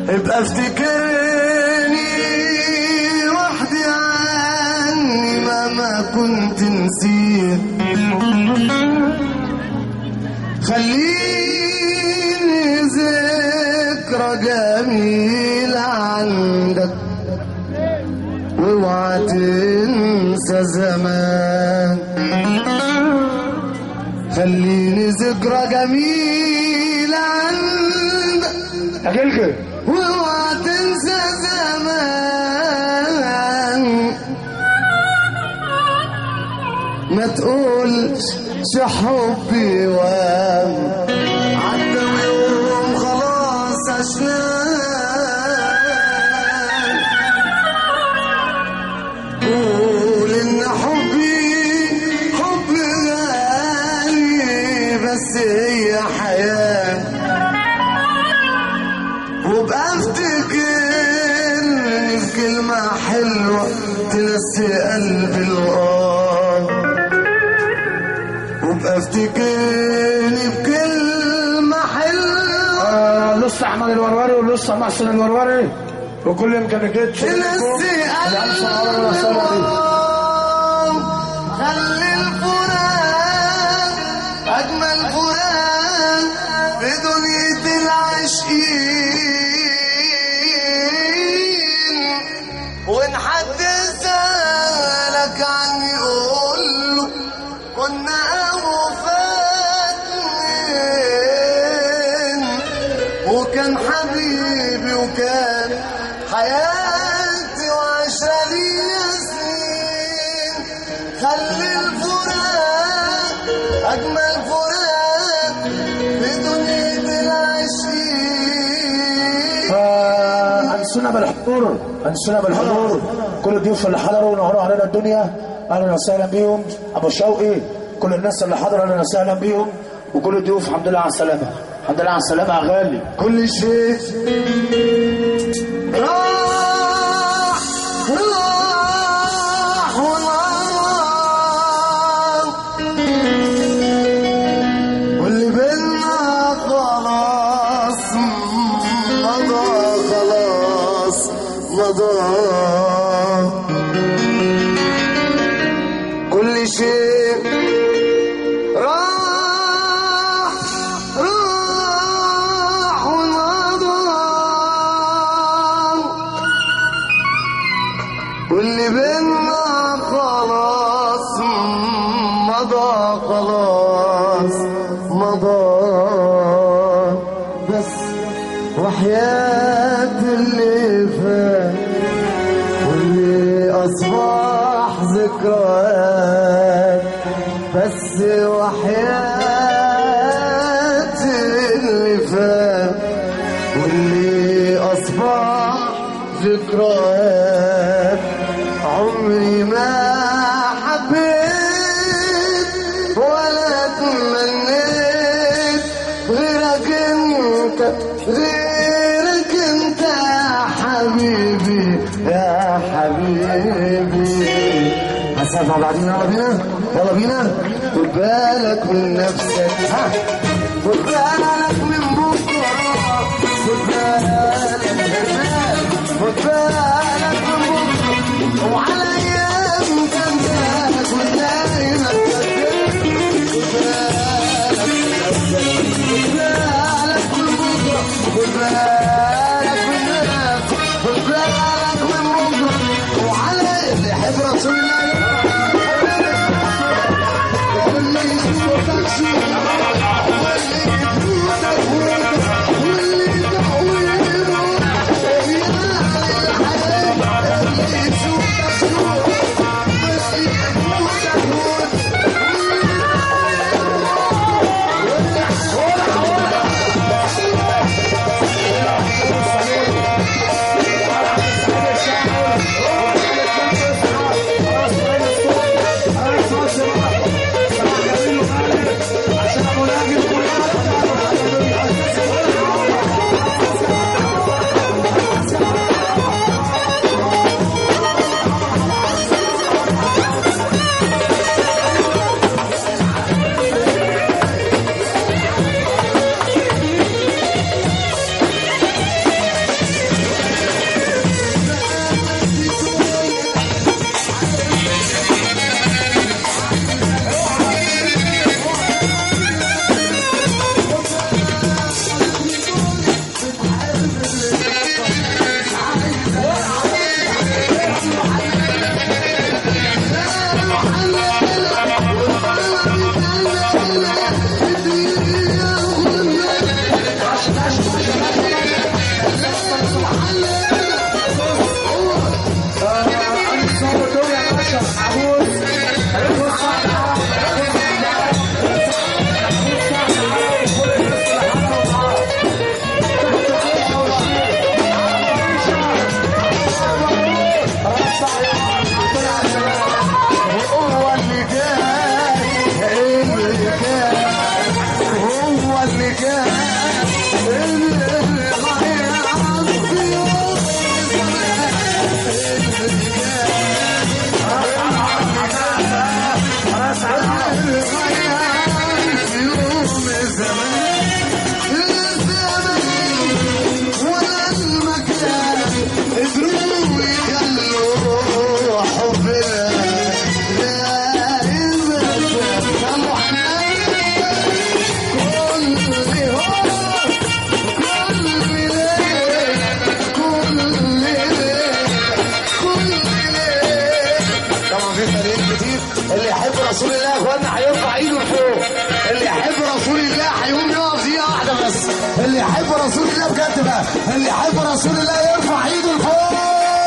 ابقى افتكرني وحدي عني مهما كنت نسيت خليني ذكرى جميلة عندك واوعى تنسى زمان خليني ذكرى جميلة عندك يا جلجل واوعى تنسى زمان ما تقولش حبي وام عدى ويوم خلاص عشناه قول ان حبي حب غالي بس هي حياه وبقى افتكرني في كلمة حلوة تنسي قلبي الآه وبقى افتكرني بكلمة حلوة آه، لص احمد الوروري ولص محسن الوروري وكل امكانيات تنسي قلبي الآه خلي الفراق أجمل فراق في دنيا العاشقين وإن حد سألك عني قول له كنا أوفاتين وكان حبيبي وكان حياتي وعشرين سنين خلي الفراق أجمل فراق في دنيا العشرين آه، انسونا بالحضور انسونا بالحضور كل الضيوف اللي حضروا ونهروا علينا الدنيا اهلا وسهلا بيهم ابو شوقي كل الناس اللي حضروا اهلا وسهلا بيهم وكل الضيوف الحمد لله على السلامه الحمد لله على السلامه يا غالي كل شيء راح راح ونار واللي بينا خلاص مضى خلاص مضى كل شيء راح راح ومضى واللي بينا خلاص مضى خلاص مضى بس وحياة اللي فات واللي أصبح ذكريات بس وحياة اللي فات واللي أصبح ذكريات عمري ما حبيت ولا تمنيت غيرك انت غيرك انت يا حبيبي يا حبيبي هنسافر مع بعضينا يلا بينا يلا بينا خد بالك من نفسك ها خد بالك من بكره خد بالك خد بالك من بكره وعلى ايام جنبك وتلاقي نفسك خد بالك من بكره خد بالك من نفسك خد بالك من بكره وعلى اللي يحب رسول الله واللي يشوفك شوف واللي يفوتك فوتك واللي يدعوه يروح يا الحياة اللي يشوفك شوف واللي يفوتك فوتك خلاص طبعا في فريق كتير اللي يحب رسول الله يا اخوانا هيرفع ايده لفوق اللي يحب رسول الله هيقوم يقف دقيقه واحده بس اللي يحب رسول الله بجد بقى اللي يحب رسول الله يرفع ايده لفوق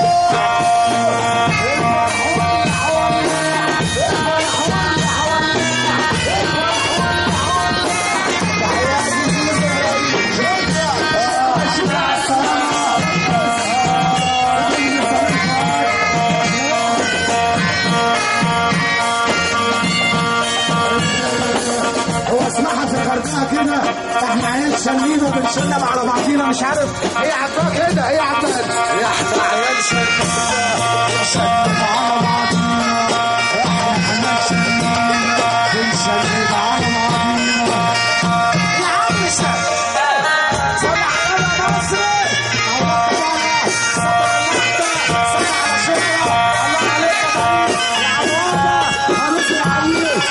هو اسمعها فكرتها كده احنا عيال شلين وبنشلب على بعضينا مش عارف هي عطاها كده هي عطاها يا احنا عيال شلين بنشلب على بعضينا احنا عيال شلين بنشلب على بعضينا يا عم شلب صل على مصر الله عليك صل على شكرا الله عليك يا عمار هنوصل عليك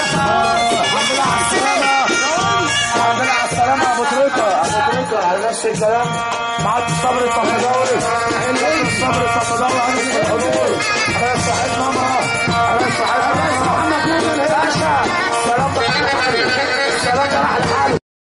الحمد لله على السلامة يا ابو تريكة ابو تريكة على نفس الكلام معاد الصبر الصفداوي الصبر الصفداوي عن الحضور على صحيح ماما على صحيح محمد نور الهاشا سلام عليكم سلام على حاله